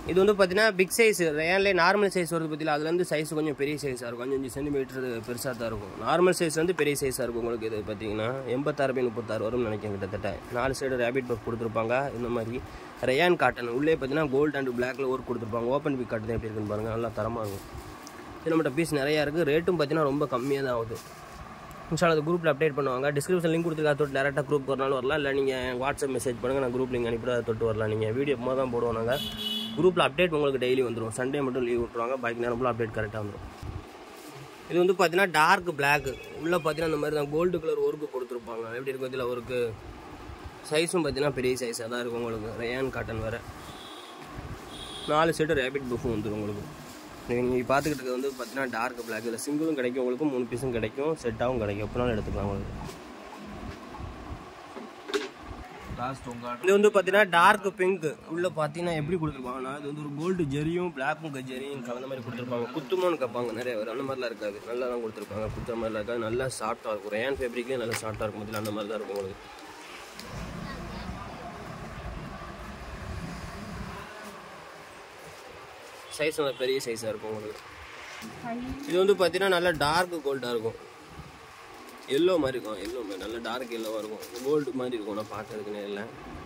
இது வந்து பார்த்தீங்கன்னா பிக் சைஸ் ரேன்லேயே நார்மல் சைஸ் வருது பற்றியில் அதுல இருந்து சைஸ் கொஞ்சம் பெரிய சைஸாக இருக்கும் அஞ்சு அஞ்சு சென்டிமீட்டர் பெருசாக தான் இருக்கும் நார்மல் சைஸ் வந்து பெரிய சைஸாக இருக்கும் உங்களுக்கு இது பார்த்தீங்கன்னா எண்பத்தாறு பை முப்பத்தாறு வரும்னு நினைக்கிறேன் கிட்டத்தட்ட நாலு சைடு ரேபிட் பஃப் கொடுத்துருப்பாங்க இந்த மாதிரி ரேயான் காட்டன் உள்ளே பார்த்தீங்கன்னா கோல்ட் அண்ட் பிளாக்ல ஒர்க் கொடுத்துருப்பாங்க ஓப்பன் பிக் காட்டன் எப்படி இருக்குன்னு பாருங்கள் நல்லா தரமாக இருக்கும் இது நம்மகிட்ட பீஸ் நிறையா இருக்குது ரேட்டும் பார்த்தீங்கன்னா ரொம்ப கம்மியாக தான் ஆகுது இன்ஷால்லா அது குரூப்பில் அப்டேட் பண்ணுவாங்க டிஸ்கிரிப்ஷன் லிங்க் கொடுத்துருக்கா தொட்டு டேரெக்டாக குரூப் வரனாலும் வரலாம் இல்லை நீங்கள் வாட்ஸ்அப் மெசேஜ் பண்ணுங்கள் நான் குரூப் லிங்க் அனுப்பிட்டு அதை தொட்டு வரலாம் நீங்கள் வீடியோ சும்மா தான் போடுவோம் நாங்கள் குரூப்பில் அப்டேட் உங்களுக்கு டெய்லி வந்துடும் சண்டே மட்டும் லீவ் விட்ருவாங்க பாக்கி நேரம் ஃபுல்லாக அப்டேட் கரெக்டாக வந்துடும் இது வந்து பார்த்தீங்கன்னா டார்க் பிளாக் உள்ளே பார்த்தீங்கன்னா இந்த மாதிரி தான் கோல்டு கலர் ஒர்க்கு கொடுத்துருப்பாங்க எப்படி இருக்கும் இதில் ஒர்க்கு சைஸும் பார்த்தீங்கன்னா பெரிய சைஸாக தான் இருக்கும் உங்களுக்கு ரேயான் காட்டன் வேறு நாலு செட்டு ரேபிட் புஃபும் வந்துடும் உங்களுக்கு நீங்கள் பார்த்துக்கிட்டு இருக்கிறது வந்து பார்த்தீங்கன்னா டார்க் பிளாக் இதில் சிங்கிளும் கிடைக்கும் உங்களுக்கு மூணு பீஸும் கிடைக்கும் செட்டாகவும் கிடைக்கும் எப்படினாலும் எடுத்துக்கலாம் உங்களுக்கு லாஸ்ட் உங்க இது வந்து பார்த்தீங்கன்னா டார்க் பிங்க் உள்ள பார்த்தீங்கன்னா எப்படி கொடுத்துருப்பாங்கன்னா இது வந்து ஒரு கோல்டு ஜெரியும் பிளாக்கும் ஜெரியும் கலந்த மாதிரி கொடுத்துருப்பாங்க குத்துமோன்னு கேட்பாங்க நிறைய பேர் அந்த மாதிரிலாம் இருக்காது நல்லா தான் கொடுத்துருப்பாங்க குத்துற மாதிரிலாம் இருக்காது நல்லா சாஃப்டாக இருக்கும் ரேன் ஃபேப்ரிக்லேயே நல்லா சாஃப்டாக இருக்கும் இதில் அந்த மாதிரி தான் இருக்கும் உங்களுக்கு சைஸ் நல்லா பெரிய சைஸாக இருக்கும் உங்களுக்கு இது வந்து பார்த்தீங்கன்னா நல்லா டார்க் கோல்டாக இருக்கும் எல்லோ மாதிரி இருக்கும் எல்லோ மாதிரி நல்லா டார்க் எல்லோவாக இருக்கும் கோல்டு மாதிரி இருக்கும் நான் பார்க்கறதுக்கு நேரில்